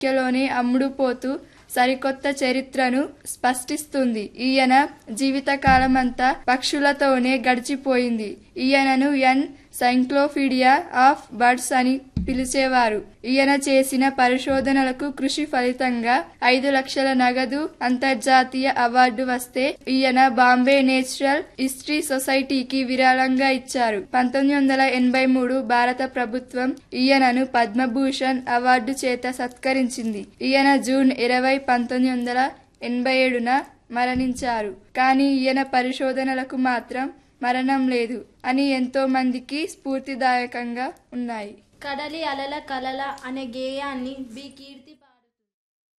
సంఖ్యలోనే అమ్ముడుపోతూ సరికొత్త చరిత్రను స్పష్టిస్తుంది ఈయన జీవితకాలమంతా పక్షులతోనే గడిచిపోయింది ఈయనను ఎన్ సైక్లోపీడియా ఆఫ్ బర్డ్స్ అని పిలిచేవారు ఈయన చేసిన పరిశోధనలకు కృషి ఫలితంగా ఐదు లక్షల నగదు అంతర్జాతీయ అవార్డు వస్తే ఈయన బాంబే నేచురల్ హిస్టరీ సొసైటీకి విరాళంగా ఇచ్చారు పంతొమ్మిది వందల ఎనభై మూడు భారత ప్రభుత్వం ఈయనను పద్మభూషణ్ అవార్డు చేత సత్కరించింది ఈయన జూన్ ఇరవై పంతొమ్మిది వందల ఎనభై ఏడున మరణించారు కానీ ఈయన పరిశోధనలకు మాత్రం మరణం లేదు అని ఎంతో మందికి స్ఫూర్తిదాయకంగా ఉన్నాయి కడలి అలల కలల అనే గేయాన్ని బి కీర్తి